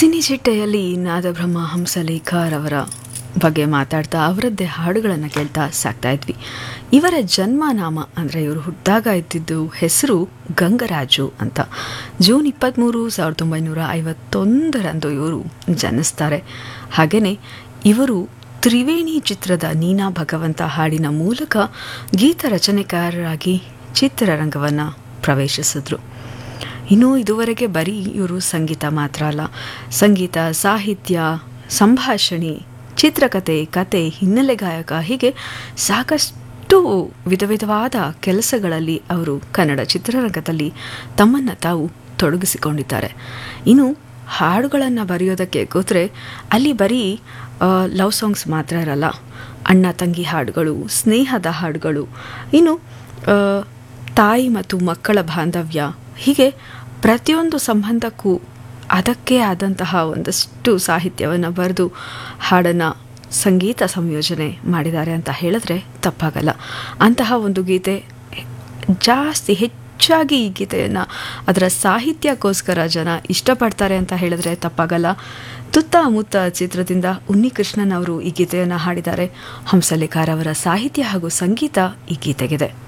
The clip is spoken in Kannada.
ಸಿನಿಚಿಟ್ಟೆಯಲ್ಲಿ ನಾದಬ್ರಹ್ಮ ಹಂಸಲೇಖರವರ ಬಗ್ಗೆ ಮಾತಾಡ್ತಾ ಅವರದ್ದೇ ಹಾಡುಗಳನ್ನು ಕೇಳ್ತಾ ಸಾಕ್ತಾ ಇದ್ವಿ ಇವರ ಜನ್ಮನಾಮ ಅಂದರೆ ಇವರು ಹುಟ್ಟಿದಾಗ ಇದ್ದಿದ್ದು ಹೆಸರು ಗಂಗರಾಜು ಅಂತ ಜೂನ್ ಇಪ್ಪತ್ತ್ಮೂರು ಸಾವಿರದ ಒಂಬೈನೂರ ಐವತ್ತೊಂದರಂದು ಇವರು ಜನಿಸ್ತಾರೆ ಹಾಗೆಯೇ ಇವರು ತ್ರಿವೇಣಿ ಚಿತ್ರದ ನೀನಾ ಭಗವಂತ ಹಾಡಿನ ಮೂಲಕ ಗೀತ ರಚನೆಕಾರರಾಗಿ ಚಿತ್ರರಂಗವನ್ನು ಪ್ರವೇಶಿಸಿದ್ರು ಇನ್ನು ಇದುವರೆಗೆ ಬರೀ ಇವರು ಸಂಗೀತ ಮಾತ್ರ ಅಲ್ಲ ಸಂಗೀತ ಸಾಹಿತ್ಯ ಸಂಭಾಷಣೆ ಚಿತ್ರಕಥೆ ಕತೆ ಹಿನ್ನೆಲೆ ಗಾಯಕ ಹೀಗೆ ಸಾಕಷ್ಟು ವಿಧ ವಿಧವಾದ ಕೆಲಸಗಳಲ್ಲಿ ಅವರು ಕನ್ನಡ ಚಿತ್ರರಂಗದಲ್ಲಿ ತಮ್ಮನ್ನು ತಾವು ತೊಡಗಿಸಿಕೊಂಡಿದ್ದಾರೆ ಇನ್ನು ಹಾಡುಗಳನ್ನು ಬರೆಯೋದಕ್ಕೆ ಕೂತ್ರೆ ಅಲ್ಲಿ ಬರೀ ಲವ್ ಸಾಂಗ್ಸ್ ಮಾತ್ರ ಇರಲ್ಲ ಅಣ್ಣ ತಂಗಿ ಹಾಡುಗಳು ಸ್ನೇಹದ ಹಾಡುಗಳು ಇನ್ನು ತಾಯಿ ಮತ್ತು ಮಕ್ಕಳ ಬಾಂಧವ್ಯ ಹೀಗೆ ಪ್ರತಿಯೊಂದು ಸಂಬಂಧಕ್ಕೂ ಅದಕ್ಕೆ ಆದಂತಹ ಒಂದಷ್ಟು ಸಾಹಿತ್ಯವನ್ನು ಬರೆದು ಹಾಡನ್ನು ಸಂಗೀತ ಸಂಯೋಜನೆ ಮಾಡಿದ್ದಾರೆ ಅಂತ ಹೇಳಿದ್ರೆ ತಪ್ಪಾಗಲ್ಲ ಅಂತಹ ಒಂದು ಗೀತೆ ಜಾಸ್ತಿ ಹೆಚ್ಚಾಗಿ ಈ ಗೀತೆಯನ್ನು ಅದರ ಸಾಹಿತ್ಯಕ್ಕೋಸ್ಕರ ಜನ ಇಷ್ಟಪಡ್ತಾರೆ ಅಂತ ಹೇಳಿದ್ರೆ ತಪ್ಪಾಗಲ್ಲ ತುತ್ತಮುತ್ತ ಚಿತ್ರದಿಂದ ಉನ್ನಿಕೃಷ್ಣನ್ ಅವರು ಈ ಗೀತೆಯನ್ನು ಹಾಡಿದ್ದಾರೆ ಹಂಸಲೇಖರ್ ಅವರ ಸಾಹಿತ್ಯ ಹಾಗೂ ಸಂಗೀತ ಈ ಗೀತೆಗಿದೆ